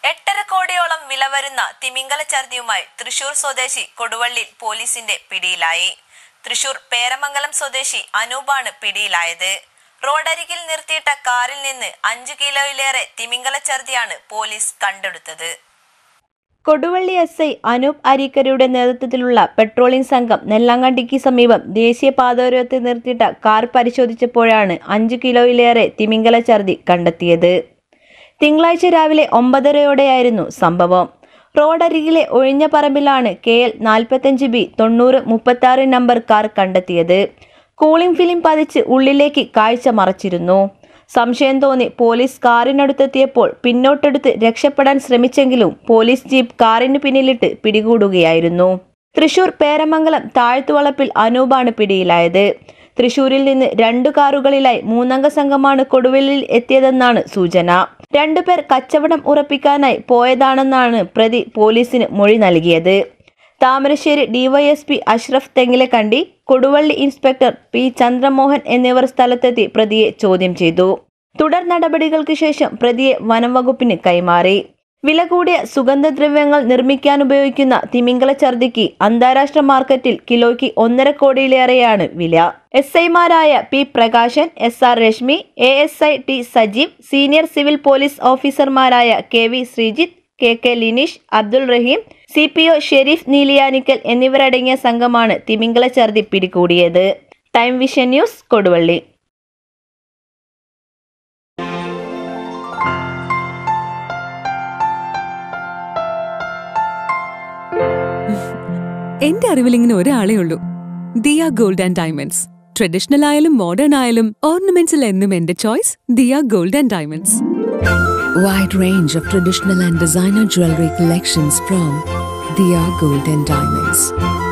എട്ടര കോടിയോളം വില വരുന്ന തിമിംഗല ഛർദിയുമായി തൃശൂർ സ്വദേശി കൊടുവള്ളിൽ പോലീസിന്റെ പിടിയിലായി തൃശൂർ പേരമംഗലം സ്വദേശി അനൂപാണ് പിടിയിലായത് റോഡരികിൽ നിർത്തിയിട്ട കാറിൽ നിന്ന് അഞ്ചു കിലോയിലേറെ തിമിംഗല ഛർദിയാണ് പോലീസ് കണ്ടെടുത്തത് കൊടുവള്ളി എസ് ഐ അനൂപ് അരീക്കരയുടെ നേതൃത്വത്തിലുള്ള പെട്രോളിംഗ് സംഘം നെല്ലാങ്കണ്ടിക്ക് സമീപം ദേശീയപാതയോരത്ത് നിർത്തിയിട്ട കാർ പരിശോധിച്ചപ്പോഴാണ് അഞ്ചു കിലോയിലേറെ തിമിംഗല ഛർദി കണ്ടെത്തിയത് തിങ്കളാഴ്ച രാവിലെ ഒമ്പതരയോടെയായിരുന്നു സംഭവം റോഡരികിലെ ഒഴിഞ്ഞ പറമ്പിലാണ് കെ എൽ നാൽപ്പത്തഞ്ച് ബി തൊണ്ണൂറ് മുപ്പത്തി നമ്പർ കാർ കണ്ടെത്തിയത് കൂളിംഗ് ഫിലിം പതിച്ച് ഉള്ളിലേക്ക് കാഴ്ച മറച്ചിരുന്നു സംശയം തോന്നി പോലീസ് കാറിനടുത്തെത്തിയപ്പോൾ പിന്നോട്ടെടുത്ത് രക്ഷപ്പെടാൻ ശ്രമിച്ചെങ്കിലും പോലീസ് ജീപ്പ് കാറിന് പിന്നിലിട്ട് പിടികൂടുകയായിരുന്നു തൃശൂർ പേരമംഗലം താഴ്ത്തുവളപ്പിൽ അനൂപാണ് പിടിയിലായത് തൃശൂരിൽ നിന്ന് രണ്ടു കാറുകളിലായി മൂന്നംഗ സംഘമാണ് കൊടുവല്ലിൽ എത്തിയതെന്നാണ് സൂചന രണ്ടുപേർ കച്ചവടം ഉറപ്പിക്കാനായി പോയതാണെന്നാണ് പ്രതി പോലീസിന് മൊഴി നൽകിയത് Thamarassery DYSP Ashraf Thengilakandi Koduvally inspector P Chandramohan എന്നിവർ സ്ഥലത്തെത്തി പ്രതിയെ ചോദ്യം ചെയ്തു തുടർ നടപടികൾക്ക് ശേഷം പ്രതിയെ വനം വകുപ്പിന് കൈമാറി വില കൂടിയ സുഗന്ധദ്രവ്യങ്ങൾ നിർമ്മിക്കാൻ ഉപയോഗിക്കുന്ന തിമിംഗല ഛർദിക്ക് അന്താരാഷ്ട്ര മാർക്കറ്റിൽ കിലോയ്ക്ക് ഒന്നര കോടിയിലേറെയാണ് വില എസ് ഐമാരായ P Prakashan S R Reshmi A S I T Sajeev senior civil police ഓഫീസർമാരായ K V Sreejith K K Lineesh Abdul Raheem C P O Sherif Neeliyanikkal എന്നിവരടങ്ങിയ സംഘമാണ് തിമിംഗല ഛർദി പിടികൂടിയത് ടൈം വിഷൻ ന്യൂസ് കൊടുവള്ളി എന്റെ അറിവിൽ ഇങ്ങനെ ഒരാളേ ഉള്ളൂ Diya gold and diamonds traditional ആയാലും മോഡേൺ ആയാലും ഓർണമെന്റ്സിൽ എന്നും എന്റെ choice Diya gold and diamonds Wide range of traditional and designer jewelry collections from Dia Gold and Diamonds.